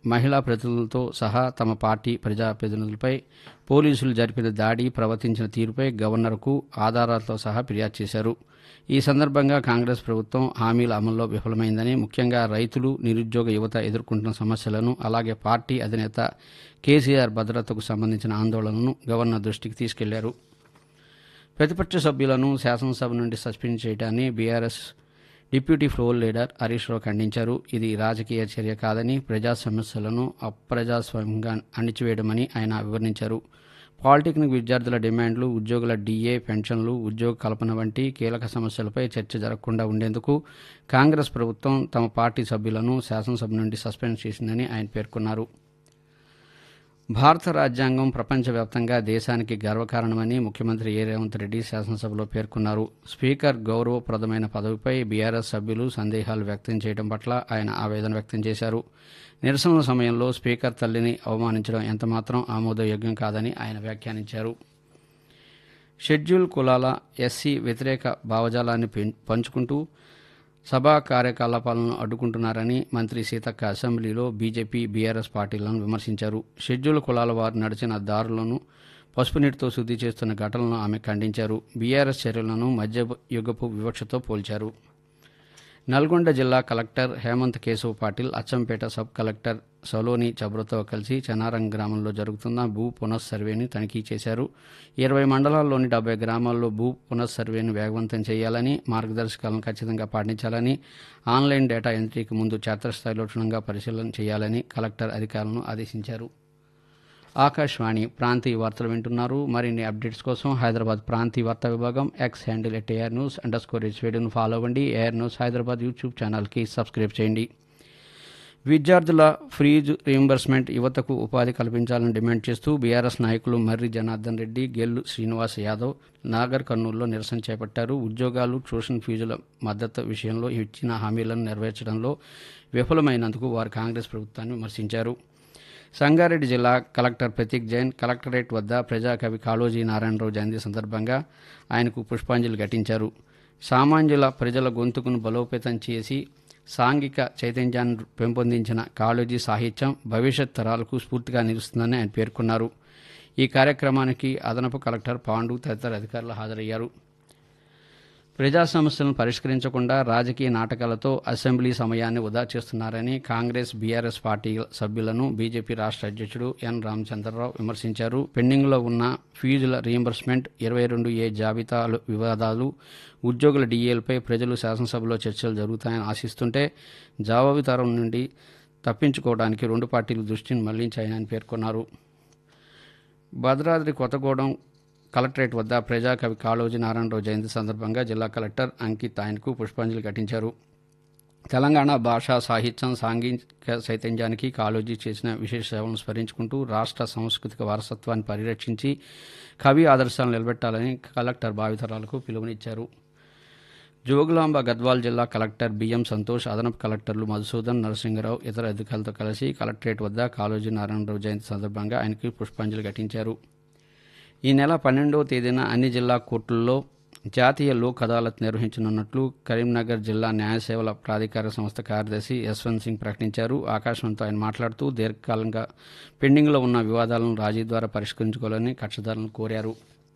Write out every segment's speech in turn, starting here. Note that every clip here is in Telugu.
మహిళా ప్రతినిధులతో సహా తమ పార్టీ ప్రజాప్రతినిధులపై పోలీసులు జరిపిన దాడి ప్రవర్తించిన తీరుపై గవర్నర్కు ఆధారాలతో సహా ఫిర్యాదు చేశారు ఈ సందర్భంగా కాంగ్రెస్ ప్రభుత్వం హామీల అమల్లో విఫలమైందని ముఖ్యంగా రైతులు నిరుద్యోగ యువత ఎదుర్కొంటున్న సమస్యలను అలాగే పార్టీ అధినేత కేసీఆర్ భద్రతకు సంబంధించిన ఆందోళనను గవర్నర్ దృష్టికి తీసుకెళ్లారు ప్రతిపక్ష సభ్యులను శాసనసభ నుండి సస్పెండ్ చేయడాన్ని BRS deputy floor leader Harish Rao ఖండించారు ఇది రాజకీయ చర్య కాదని ప్రజా సమస్యలను అప్రజాస్వామ్యంగా అణిచివేయడమని ఆయన వివరించారు పాలిటెక్నిక్ విద్యార్థుల డిమాండ్లు ఉద్యోగుల డీఏ పెన్షన్లు ఉద్యోగ కల్పన వంటి కీలక సమస్యలపై చర్చ జరగకుండా ఉండేందుకు కాంగ్రెస్ ప్రభుత్వం తమ పార్టీ సభ్యులను శాసనసభ నుండి సస్పెండ్ చేసిందని ఆయన పేర్కొన్నారు భారత రాజ్యాంగం ప్రపంచవ్యాప్తంగా దేశానికి గర్వకారణమని ముఖ్యమంత్రి ఏ రేవంత్ రెడ్డి శాసనసభలో పేర్కొన్నారు స్పీకర్ గౌరవప్రదమైన పదవిపై బీఆర్ఎస్ సభ్యులు సందేహాలు వ్యక్తం చేయడం పట్ల ఆయన ఆవేదన వ్యక్తం చేశారు నిరసనల సమయంలో స్పీకర్ తల్లిని అవమానించడం ఎంతమాత్రం ఆమోదయోగ్యం కాదని ఆయన వ్యాఖ్యానించారు షెడ్యూల్ కులాల ఎస్సీ వ్యతిరేక భావజాలాన్ని పెం- పంచుకుంటూ సభా కార్యకలాపాలను అడ్డుకుంటున్నారని మంత్రి సీతక్క అసెంబ్లీలో బీజేపీ బీఆర్ఎస్ పార్టీలను విమర్శించారు షెడ్యూల్ కులాల వారు నడిచిన దారులను పసుపు నీటితో శుద్ధి చేస్తున్న ఘటనలను ఆమె ఖండించారు బీఆర్ఎస్ చర్యలను మధ్య యుగపు వివక్షతో పోల్చారు నల్గొండ జిల్లా collector Hemanth Keshav Patil Achampet sub collector Saloni చబ్రతో కలిసి చనారం గ్రామంలో జరుగుతున్న భూ పునఃసర్వేని తనిఖీ చేశారు ఇరవై మండలాల్లోని డెబ్బై గ్రామాల్లో భూ పునఃసర్వేను వేగవంతం చేయాలని మార్గదర్శకాలను ఖచ్చితంగా పాటించాలని ఆన్లైన్ డేటా ఎంట్రీకి ముందు క్షేత్రస్థాయిలో క్షుణ్ణంగా పరిశీలన చేయాలని కలెక్టర్ అధికారులను ఆదేశించారు ఆకాశవాణి ప్రాంతీయ వార్తలు వింటున్నారు మరిన్ని అప్డేట్స్ కోసం హైదరాబాద్ ప్రాంతీయ వార్తా విభాగం X handle at AR news underscore స్కోర్ వీడియోను ఫాలో అవ్వండి ఏఆర్ న్యూస్ హైదరాబాద్ యూట్యూబ్ ఛానల్కి సబ్స్క్రైబ్ చేయండి విద్యార్థుల ఫీజు రీయింబర్స్మెంట్ యువతకు ఉపాధి కల్పించాలని డిమాండ్ చేస్తూ బీఆర్ఎస్ నాయకులు మర్రి జనార్దన్ రెడ్డి గెల్లు శ్రీనివాస్ యాదవ్ నాగర్ కర్నూలులో నిరసన చేపట్టారు ఉద్యోగాలు ట్యూషన్ ఫీజుల మద్దతు విషయంలో ఇచ్చిన హామీలను నెరవేర్చడంలో విఫలమైనందుకు వారు కాంగ్రెస్ ప్రభుత్వాన్ని విమర్శించారు సంగారెడ్డి జిల్లా కలెక్టర్ ప్రతీక్ జైన్ కలెక్టరేట్ వద్ద ప్రజాకవి కాళోజీ నారాయణరావు జయంతి సందర్భంగా ఆయనకు పుష్పాంజలి ఘటించారు సామాన్యుల ప్రజల గొంతుకును బలోపేతం చేసి సాంఘిక చైతన్యాన్ని పెంపొందించిన కాళోజీ సాహిత్యం భవిష్యత్ తరాలకు స్ఫూర్తిగా నిలుస్తుందని ఆయన పేర్కొన్నారు ఈ కార్యక్రమానికి అదనపు కలెక్టర్ పాండు తదితర అధికారులు హాజరయ్యారు ప్రజా సమస్యలను పరిష్కరించకుండా రాజకీయ నాటకాలతో అసెంబ్లీ సమయాన్ని వృధా చేస్తున్నారని కాంగ్రెస్ బీఆర్ఎస్ పార్టీ సభ్యులను బీజేపీ రాష్ట్ర అధ్యక్షుడు ఎన్ రామచంద్రరావు విమర్శించారు పెండింగ్లో ఉన్న ఫీజుల రీయింబర్స్మెంట్ ఇరవై రెండు ఏ జాబితాలు వివాదాలు ఉద్యోగుల డీఏలపై ప్రజలు శాసనసభలో చర్చలు జరుగుతాయని ఆశిస్తుంటే జవాబు తరం నుండి తప్పించుకోవడానికి రెండు పార్టీలు దృష్టిని మళ్లించాయని పేర్కొన్నారు భద్రాద్రి కొత్తగూడెం కలెక్టరేట్ వద్ద ప్రజాకవి కాళోజీ నారాయణరావు జయంతి సందర్భంగా జిల్లా కలెక్టర్ అంకిత్ ఆయనకు పుష్పాంజలి ఘటించారు తెలంగాణ భాషా సాహిత్యం సాంఘిక చైతన్యానికి కాళోజీ చేసిన విశేష సేవలను స్మరించుకుంటూ రాష్ట్ర సాంస్కృతిక వారసత్వాన్ని పరిరక్షించి కవి ఆదర్శాలను నిలబెట్టాలని కలెక్టర్ భావితరాలకు పిలుపునిచ్చారు జోగులాంబ గద్వాల్ జిల్లా కలెక్టర్ బిఎం సంతోష్ అదనపు కలెక్టర్లు మధుసూదన్ నరసింహరావు ఇతర అధికారులతో కలిసి కలెక్టరేట్ వద్ద కాళోజీ నారాయణరావు జయంతి సందర్భంగా ఆయనకి పుష్పాంజలి ఘటించారు ఈ నెల పన్నెండవ తేదీన అన్ని జిల్లా కోర్టుల్లో జాతీయ లోక్ అదాలత్ నిర్వహించనున్నట్లు కరీంనగర్ జిల్లా న్యాయ సేవల ప్రాధికార సంస్థ కార్యదర్శి యశ్వంత్ సింగ్ ప్రకటించారు ఆకాశంతో ఆయన మాట్లాడుతూ దీర్ఘకాలంగా పెండింగ్లో ఉన్న వివాదాలను రాజీ ద్వారా పరిష్కరించుకోవాలని కక్షదారులను కోరారు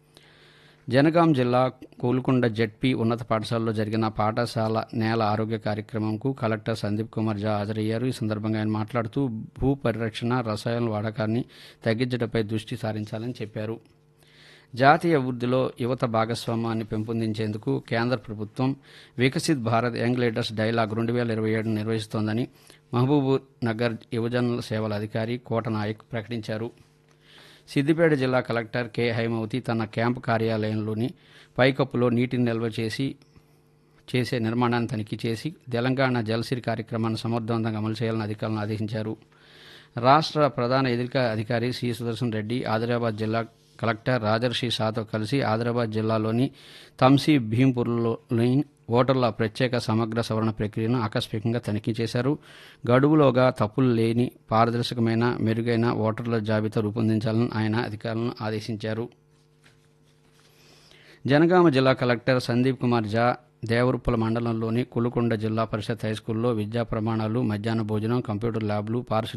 జనగాం జిల్లా కోలుకొండ జెడ్పీ ఉన్నత పాఠశాలలో జరిగిన పాఠశాల నేల ఆరోగ్య కార్యక్రమంకు కలెక్టర్ సందీప్ కుమార్ జా హాజరయ్యారు ఈ సందర్భంగా ఆయన మాట్లాడుతూ భూ పరిరక్షణ రసాయన వాడకాన్ని తగ్గించడంపై దృష్టి సారించాలని చెప్పారు జాతీయ అభివృద్ధిలో యువత భాగస్వామ్యాన్ని పెంపొందించేందుకు కేంద్ర ప్రభుత్వం Viksit Bharat young leaders dialogue రెండు వేల ఇరవై ఏడు నిర్వహిస్తోందని మహబూబ్ నగర్ యువజనుల సేవల అధికారి కోట నాయక్ ప్రకటించారు సిద్దిపేట జిల్లా కలెక్టర్ కె హైమవతి తన క్యాంపు కార్యాలయంలోని పైకప్పులో నీటిని నిల్వ చేసి చేసే నిర్మాణాన్ని తనిఖీ చేసి తెలంగాణ జలసిరి కార్యక్రమాన్ని సమర్థవంతంగా అమలు చేయాలని అధికారులను ఆదేశించారు రాష్ట్ర ప్రధాన ఎన్నిక అధికారి సి సుదర్శన్ రెడ్డి ఆదిలాబాద్ జిల్లా కలెక్టర్ రాజర్షి షాతో కలిసి ఆదిలాబాద్ జిల్లాలోని తంసీ భీంపూర్లోని ఓటర్ల ప్రత్యేక సమగ్ర సవరణ ప్రక్రియను ఆకస్మికంగా తనిఖీ చేశారు గడువులోగా తప్పులు లేని పారదర్శకమైన మెరుగైన ఓటర్ల జాబితా రూపొందించాలని ఆయన అధికారులను ఆదేశించారు జనగామ జిల్లా కలెక్టర్ సందీప్ కుమార్ జా దేవరుప్పల మండలంలోని కులుకొండ జిల్లా పరిషత్ హైస్కూల్లో విద్యా ప్రమాణాలు మధ్యాహ్న భోజనం కంప్యూటర్ ల్యాబ్లు పారిశుద్ధ్య